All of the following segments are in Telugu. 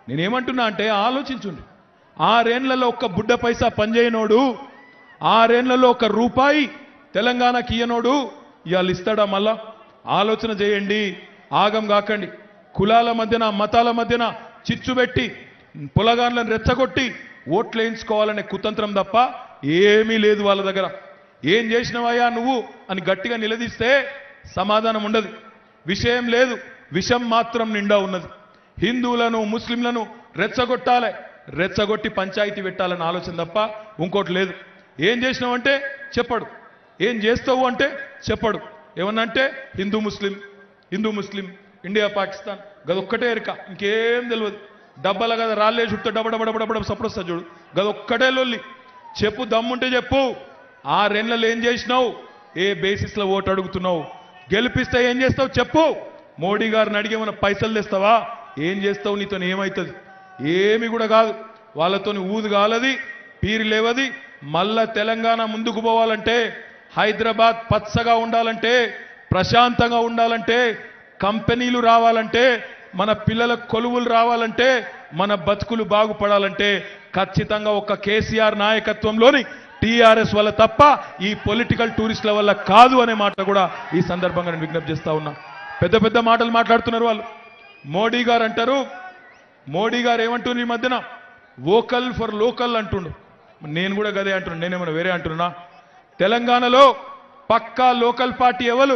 నేనేమంటున్నా అంటే ఆలోచించుండి ఆరేండ్లలో ఒక్క బుడ్డ పైసా పనిచేయనోడు ఆరేండ్లలో ఒక రూపాయి తెలంగాణకి ఇయ్యనోడు ఇవాళ ఇస్తాడా మళ్ళా ఆలోచన చేయండి ఆగం కాకండి కులాల మధ్యన మతాల మధ్యన చిచ్చు పెట్టి పొలగాన్లను రెచ్చగొట్టి ఓట్లు వేయించుకోవాలనే కుతంత్రం తప్ప ఏమీ లేదు వాళ్ళ దగ్గర ఏం చేసినవయ్యా నువ్వు అని గట్టిగా నిలదీస్తే సమాధానం ఉండదు విషయం లేదు విషం మాత్రం నిండా ఉన్నది హిందువులను ముస్లింలను రెచ్చగొట్టాలి రెచ్చగొట్టి పంచాయతీ పెట్టాలని ఆలోచన తప్ప ఇంకోటి లేదు ఏం చేసినావంటే చెప్పడు ఏం చేస్తావు అంటే చెప్పడు ఏమన్నంటే హిందూ ముస్లిం హిందూ ముస్లిం ఇండియా పాకిస్తాన్ గదొక్కటే ఎరిక ఇంకేం తెలియదు డబ్బల కదా రాళ్ళే చుట్టూ డబ్బ డబ్బ డబ్బ డబ్బ సప్పుడు వస్తా చూడు గదొక్కటే లొల్లి చెప్పు దమ్ముంటే చెప్పు ఆ రెండ్లలో ఏం చేసినావు ఏ బేసిస్ లో ఓటు అడుగుతున్నావు గెలిపిస్తే ఏం చేస్తావు చెప్పు మోడీ గారిని అడిగి ఏమైనా పైసలు తెస్తావా ఏం చేస్తావు నీతో ఏమవుతుంది ఏమి కూడా కాదు వాళ్ళతోని ఊదు కాలది పీరి లేవది మళ్ళా తెలంగాణ ముందుకు పోవాలంటే హైదరాబాద్ పచ్చగా ఉండాలంటే ప్రశాంతంగా ఉండాలంటే కంపెనీలు రావాలంటే మన పిల్లల కొలువులు రావాలంటే మన బతుకులు బాగుపడాలంటే ఖచ్చితంగా ఒక కేసీఆర్ నాయకత్వంలోని టీఆర్ఎస్ వల్ల తప్ప ఈ పొలిటికల్ టూరిస్టుల వల్ల కాదు అనే మాట కూడా ఈ సందర్భంగా నేను విజ్ఞప్తి చేస్తా ఉన్నా పెద్ద పెద్ద మాటలు మాట్లాడుతున్నారు వాళ్ళు మోడీ గారు అంటారు మోడీ గారు ఏమంటున్నారు ఈ మధ్యన వోకల్ ఫర్ లోకల్ అంటుండు నేను కూడా గదే అంటున్నాను నేనేమైనా వేరే అంటున్నా తెలంగాణలో పక్కా లోకల్ పార్టీ ఎవరు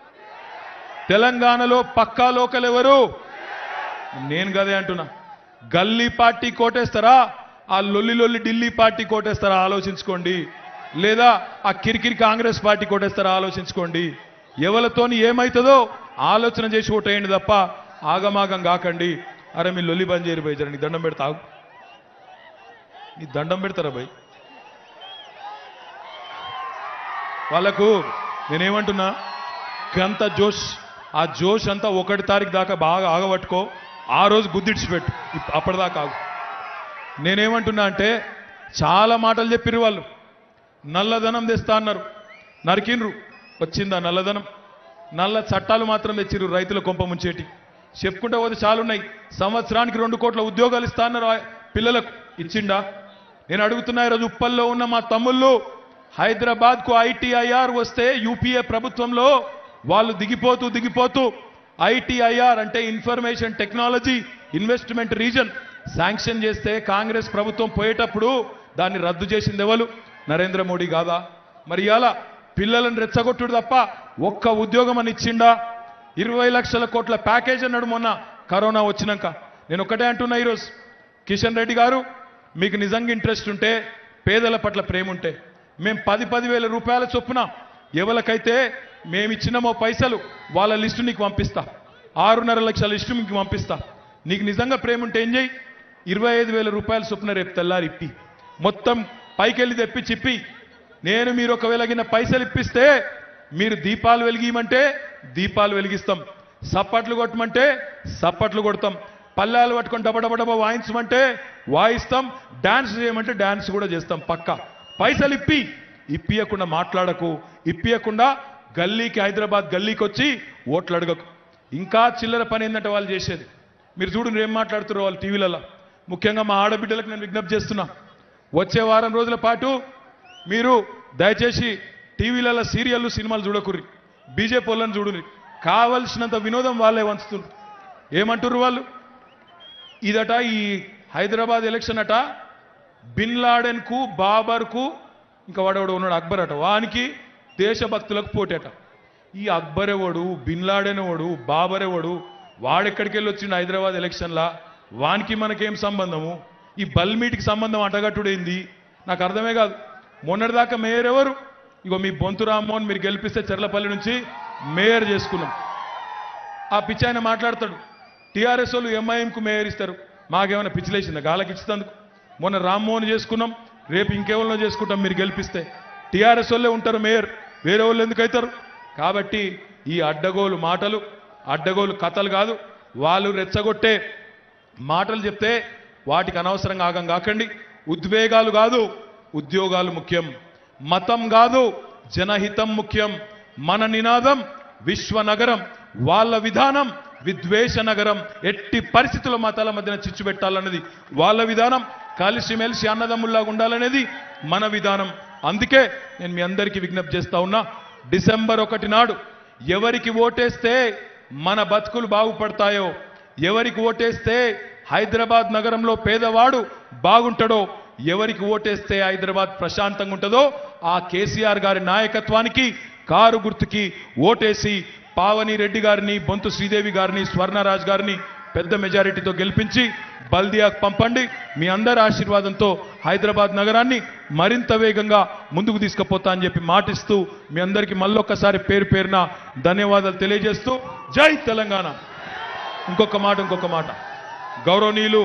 తెలంగాణలో పక్కా లోకల్ ఎవరు నేను గదే అంటున్నా గల్లీ పార్టీ కోటేస్తారా ఆ లొల్లి లొల్లి ఢిల్లీ పార్టీ కోటేస్తారా ఆలోచించుకోండి లేదా ఆ కిరికిరి కాంగ్రెస్ పార్టీ కోటేస్తారా ఆలోచించుకోండి ఎవరితోని ఏమవుతుందో ఆలోచన చేసి ఓటేయండి తప్ప ఆగమాగం కాకండి అరే మీ లొల్లి బంద్ చేయరు భయ్ జర నీ దండం పెడతా ఆగు. నీ దండం పెడతారా భయ్ వాళ్ళకు నేనేమంటున్నా గంత జోష్ ఆ జోష్ అంతా ఒకటి తారీఖు దాకా బాగా ఆగబట్టుకో ఆ రోజు గుద్దిడిచిపెట్టు ఇప్- అప్పటిదాకా ఆగు నేనేమంటున్నా అంటే చాలా మాటలు చెప్పిర్రు వాళ్ళు నల్లధనం తెస్తా అన్నారు నరికిండ్రు వచ్చిందా నల్లధనం నల్ల చట్టాలు మాత్రం తెచ్చిర్రు రైతుల కొంప ముంచేటి చెప్పుకుంటే పోతే చాలా ఉన్నాయి సంవత్సరానికి రెండు కోట్ల ఉద్యోగాలు ఇస్తా అన్నారు ఆ పిల్లలకు ఇచ్చిండా నేను అడుగుతున్నా ఈరోజు ఉప్పల్లో ఉన్న మా తమ్ముళ్ళు హైదరాబాద్ కు ఐటీఐఆర్ వస్తే యూపీఏ ప్రభుత్వంలో వాళ్ళు దిగిపోతూ దిగిపోతూ ఐటీఐఆర్ అంటే information technology investment region sanction చేస్తే కాంగ్రెస్ ప్రభుత్వం పోయేటప్పుడు దాన్ని రద్దు చేసింది ఎవరు నరేంద్ర మోడీ కాదా మరి ఇవాళ పిల్లలను రెచ్చగొట్టుడు తప్ప ఒక్క ఉద్యోగం అని ఇచ్చిండా ఇరవై లక్షల కోట్ల ప్యాకేజ్ అన్నాడు మొన్న కరోనా వచ్చినాక నేను ఒకటే అంటున్నా ఈరోజు కిషన్ రెడ్డి గారు మీకు నిజంగా ఇంట్రెస్ట్ ఉంటే పేదల పట్ల ప్రేమ ఉంటే మేము పది పది వేల రూపాయల చొప్పున ఎవరికైతే మేము ఇచ్చినామో పైసలు వాళ్ళ లిస్టు నీకు పంపిస్తా ఆరున్నర లక్షల లిస్టు మీకు పంపిస్తా నీకు నిజంగా ప్రేమ ఉంటే ఏం చేయి ఇరవై ఐదు వేల రూపాయల చొప్పున రేపు తెల్లారి ఇప్పి మొత్తం పైకెళ్ళి తెప్పి చిప్పి నేను మీరు ఒకవేళ గిన్న పైసలు ఇప్పిస్తే మీరు దీపాలు వెలిగియమంటే దీపాలు వెలిగిస్తాం సప్పట్లు కొట్టమంటే సప్పట్లు కొడతాం పల్లాలు పట్టుకొని డబ డబ డబ వాయించమంటే వాయిస్తాం డాన్స్ చేయమంటే డాన్స్ కూడా చేస్తాం పక్క పైసలు ఇప్పి ఇప్పియకుండా మాట్లాడకు ఇప్పియకుండా గల్లీకి హైదరాబాద్ గల్లీకి వచ్చి ఓట్లు అడగకు ఇంకా చిల్లర పని ఏంటంటే వాళ్ళు చేసేది మీరు చూడు ఏం మాట్లాడుతున్నారు వాళ్ళు టీవీలలో ముఖ్యంగా మా ఆడబిడ్డలకు నేను విజ్ఞప్తి చేస్తున్నా వచ్చే వారం రోజుల పాటు మీరు దయచేసి టీవీలలో సీరియళ్ళు సినిమాలు చూడకుర్రి బీజేపీ వాళ్ళని చూడుని కావలసినంత వినోదం వాళ్ళే వంచుతున్నారు ఏమంటుర్రు వాళ్ళు ఇదట ఈ హైదరాబాద్ ఎలక్షన్ అట బిన్ లాడెన్ కు బాబర్ కు ఇంకా వాడెవడు ఉన్నాడు అక్బర్ అట వానికి దేశభక్తులకు పోటేట ఈ అక్బర్ ఎవడు బిన్ లాడెన్ ఎవడు బాబర్ ఎవడు వాడెక్కడికి వెళ్ళి వచ్చిండు హైదరాబాద్ ఎలక్షన్లా వానికి మనకేం సంబంధము ఈ బల్మీటికి సంబంధం అటగట్టుడైంది నాకు అర్థమే కాదు మొన్నటిదాకా మేయర్ ఎవరు ఇగో మీ బొంతు రామ్మోహన్ మీరు గెలిపిస్తే చెర్లపల్లి నుంచి మేయర్ చేసుకున్నాం ఆ పిచ్చి ఆయన మాట్లాడతాడు టీఆర్ఎస్ వాళ్ళు ఎంఐఎంకు మేయర్ ఇస్తారు మాకేమైనా పిచ్చిలేసిందా గాలకి ఇచ్చినందుకు మొన్న రామ్మోహన్ చేసుకున్నాం రేపు ఇంకెవరినో చేసుకుంటాం మీరు గెలిపిస్తే టీఆర్ఎస్ వాళ్ళే ఉంటారు మేయర్ వేరే వాళ్ళు ఎందుకు అవుతారు కాబట్టి ఈ అడ్డగోలు మాటలు అడ్డగోలు కథలు కాదు వాళ్ళు రెచ్చగొట్టే మాటలు చెప్తే వాటికి అనవసరంగా ఆగం కాకండి ఉద్వేగాలు కాదు ఉద్యోగాలు ముఖ్యం మతం కాదు జనహితం ముఖ్యం మన నినాదం విశ్వనగరం వాళ్ళ విధానం విద్వేష నగరం ఎట్టి పరిస్థితుల్లో మతాల మధ్యన చిచ్చు పెట్టాలన్నది వాళ్ళ విధానం కలిసిమెలిసి అన్నదమ్ముల్లాగా ఉండాలనేది మన విధానం అందుకే నేను మీ అందరికీ విజ్ఞప్తి చేస్తా ఉన్నా డిసెంబర్ ఒకటి నాడు ఎవరికి ఓటేస్తే మన బతుకులు బాగుపడతాయో ఎవరికి ఓటేస్తే హైదరాబాద్ నగరంలో పేదవాడు బాగుంటాడో ఎవరికి ఓటేస్తే హైదరాబాద్ ప్రశాంతంగా ఉంటుందో ఆ కేసీఆర్ గారి నాయకత్వానికి కారు గుర్తుకి ఓటేసి పావని రెడ్డి గారిని బొంతు శ్రీదేవి గారిని స్వర్ణరాజ్ గారిని పెద్ద మెజారిటీతో గెలిపించి బల్దియాకు పంపండి మీ అందరి ఆశీర్వాదంతో హైదరాబాద్ నగరాన్ని మరింత వేగంగా ముందుకు తీసుకుపోతా అని చెప్పి మాటిస్తూ మీ అందరికీ మళ్ళొక్కసారి పేరు పేరున ధన్యవాదాలు తెలియజేస్తూ జై తెలంగాణ ఇంకొక మాట ఇంకొక మాట గౌరవనీయులు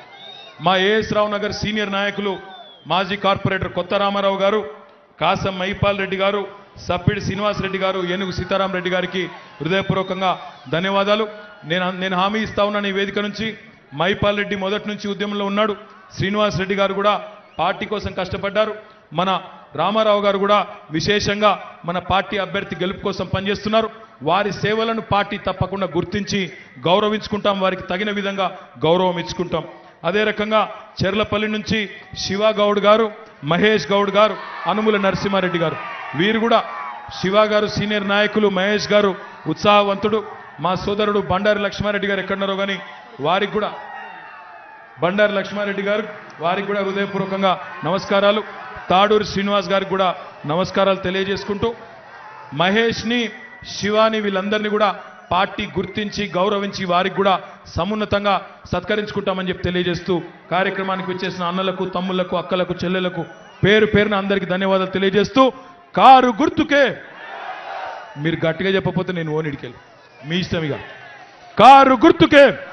మా ఏఎస్ రావు నగర్ సీనియర్ నాయకులు మాజీ కార్పొరేటర్ కొత్త రామారావు గారు కాసం మైపాల్ రెడ్డి గారు సప్పిడి శ్రీనివాస్ రెడ్డి గారు ఏనుగు సీతారాం రెడ్డి గారికి హృదయపూర్వకంగా ధన్యవాదాలు నేను నేను హామీ ఇస్తా ఉన్నాను ఈ వేదిక నుంచి మైపాల్ రెడ్డి మొదటి నుంచి ఉద్యమంలో ఉన్నాడు శ్రీనివాస్ రెడ్డి గారు కూడా పార్టీ కోసం కష్టపడ్డారు మన రామారావు గారు కూడా విశేషంగా మన పార్టీ అభ్యర్థి గెలుపు కోసం పనిచేస్తున్నారు వారి సేవలను పార్టీ తప్పకుండా గుర్తించి గౌరవించుకుంటాం వారికి తగిన విధంగా గౌరవం ఇచ్చుకుంటాం అదే రకంగా చెర్లపల్లి నుంచి శివ గౌడ్ గారు మహేష్ గౌడ్ గారు అనుముల నరసింహారెడ్డి గారు వీరు కూడా శివ గారు సీనియర్ నాయకులు మహేష్ గారు ఉత్సాహవంతుడు మా సోదరుడు బండారి లక్ష్మారెడ్డి గారు ఎక్కడున్నారో కానీ వారికి కూడా బండారి లక్ష్మారెడ్డి గారు వారికి కూడా హృదయపూర్వకంగా నమస్కారాలు తాడూరు శ్రీనివాస్ గారికి కూడా నమస్కారాలు తెలియజేసుకుంటూ మహేష్ని శివాని వీళ్ళందరినీ కూడా పార్టీ గుర్తించి గౌరవించి వారికి కూడా సమున్నతంగా సత్కరించుకుంటామని చెప్పి తెలియజేస్తూ కార్యక్రమానికి వచ్చేసిన అన్నలకు తమ్ముళ్లకు అక్కలకు చెల్లెలకు పేరు పేరున అందరికీ ధన్యవాదాలు తెలియజేస్తూ కారు గుర్తుకే మీరు గట్టిగా చెప్పకపోతే నేను ఓనిడికెళ్ళి మీ ఇష్టం ఇక కారు గుర్తుకే